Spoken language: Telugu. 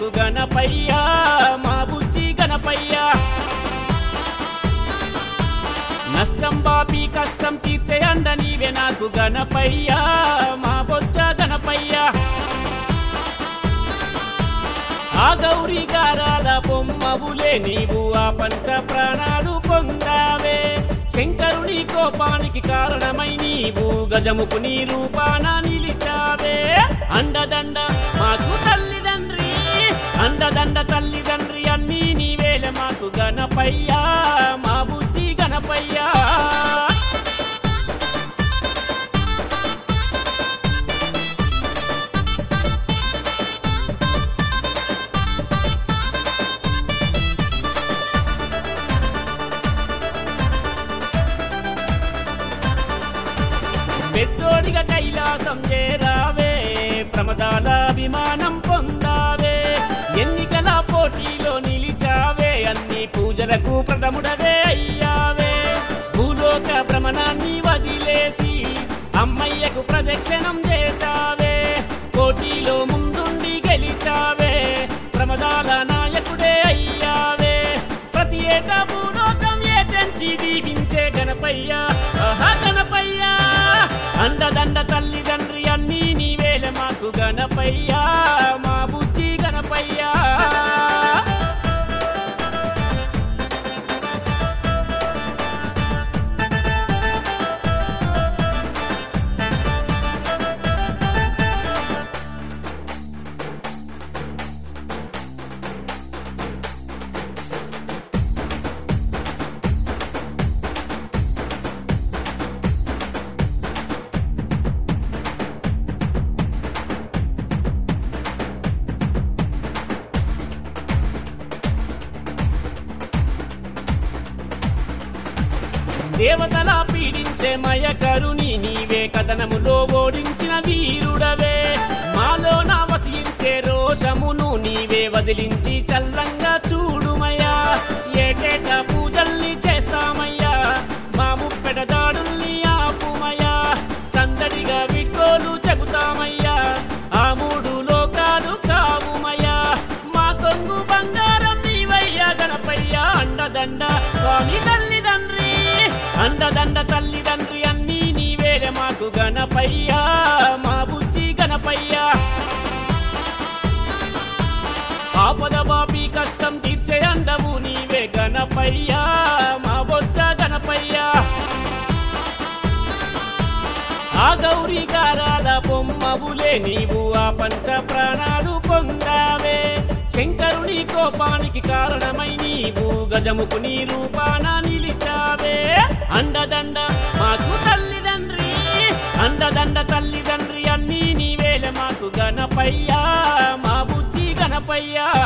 మాకు గణపయ్య మా బుజ్జి గణపయ్య నష్టం బాపి కష్టం తీర్చే అండ నీవే నాకు గణపయ్య మా బొజ్జ గణపయ్య ఆ గౌరీ గారాల బొమ్మవులే నీవు ఆ పంచ ప్రాణాలు పొందావే శంకరుని కోపానికి కారణమై నీవు గజముకు నీ రూపాన నిలిచావే అండదండ మాకు తల్లిదండ్రి అండదండ తల్లిదండ్రి అన్నీ నీవేలే మాకు గణపయ్యా మా బుజ్జి గణపయ్యా పెద్దోడిగా కైలాసం చేరావే ప్రమదాల విమానం పొందావే ఎన్నికల పోటీలో నిలిచావే అన్ని పూజలకు ప్రథముడవే అయ్యావే భూలోక భ్రమణాన్ని వదిలేసి అమ్మయ్యకు ప్రదక్షిణం చేశావే పోటీలో ముందుండి గెలిచావే ప్రమదాల నాయకుడే అయ్యావే ప్రతి ఏటా భూలోకం ఏ తెంచి దీవించే గణపయ్య ఆహా గణపయ్య అండదండ తల్లిదండ్రి అన్నీ నీవేలే మాకు గణపయ్య మా బుజ్జి గణపయ్య దేవతల పీడించే మయకరుని నీవే కథనములో ఓడించిన వీరుడవే మాలో నా వసించే రోషమును నీవే వదిలించి చల్లంగా చూడుమయ్యా ఏటేటా పూజల్ని చేస్తామయ్యా మా ముప్పెట దాడుల్ని ఆపుమయ్యా సందడిగా విడ్కోలు చెబుతామయ్యా ఆ మూడు లోకాలు కావుమయ్యా మా కొంగు బంగారం నీవయ్యా గణపయ్యా అండదండ స్వామి తల్లిదండ్రి అండదండ తల్లిదండ్రి అన్నీ నీవేలే మాకు గణపయ్యా మా బుజ్జి గణపయ్యా ఆపద బాపి కష్టం తీర్చే అండవు నీవే గణపయ్యా మా బొజ్జ గణపయ్యా ఆ గౌరీ గారాల బొమ్మవులే నీవు ఆ పంచ ప్రాణాలు పొందావే శంకరుని కోపానికి కారణమై నీవు గజముకు నీ రూపాన నిలిచావే అండదండ మాకు తల్లిదండ్రి అండదండ తల్లిదండ్రి అన్నీ నీవేలే మాకు గణపయ్యా మా బుజ్జి గణపయ్యా